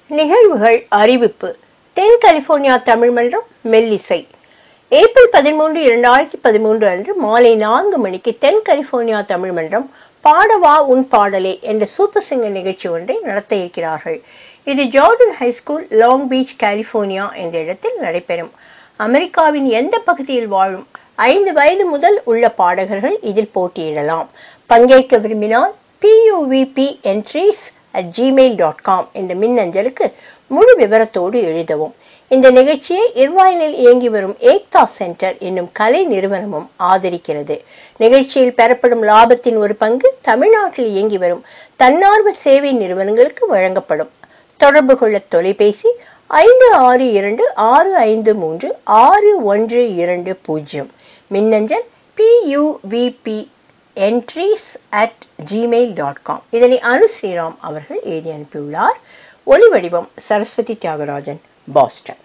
நிகழ்வுகள் அறிவிப்பு தென் கலிபோர்னியா தமிழ் மன்றம் மெல்லிசை ஏப்ரல் பதிமூன்று இரண்டாயிரத்தி பதிமூன்று அன்று மாலை நான்கு மணிக்கு தென் கலிபோர்னியா தமிழ் மன்றம் பாடவா உன் பாடலே என்ற சூப்பர் சிங்கர் நிகழ்ச்சி ஒன்றை நடத்த இருக்கிறார்கள் இது Jordan high school long beach California என்ற இடத்தில் நடைபெறும் அமெரிக்காவின் எந்த பகுதியில் வாழும் ஐந்து வயது முதல் உள்ள பாடகர்கள் இதில் போட்டியிடலாம் பங்கேற்க விரும்பினால் PUVP entries at gmail dot com என்ற மின்னஞ்சலுக்கு முழு விவரத்தோடு எழுதவும் இந்த நிகழ்ச்சியை இர்வாயினில் இயங்கி வரும் ஏக்தா சென்டர் என்னும் கலை நிறுவனமும் ஆதரிக்கிறது நிகழ்ச்சியில் பெறப்படும் லாபத்தின் ஒரு பங்கு தமிழ்நாட்டில் இயங்கி வரும் தன்னார்வ சேவை நிறுவனங்களுக்கு வழங்கப்படும் தொடர்பு கொள்ள தொலைபேசி ஐந்து ஆறு இரண்டு ஆறு ஐந்து மூன்று ஆறு ஒன்று இரண்டு பூஜ்ஜியம் மின்னஞ்சல் PUVP entries at gmail dot com இதனை அனு ஸ்ரீராம் அவர்கள் எழுதி அனுப்பியுள்ளார் ஒலி வடிவம் சரஸ்வதி தியாகராஜன் பாஸ்டன்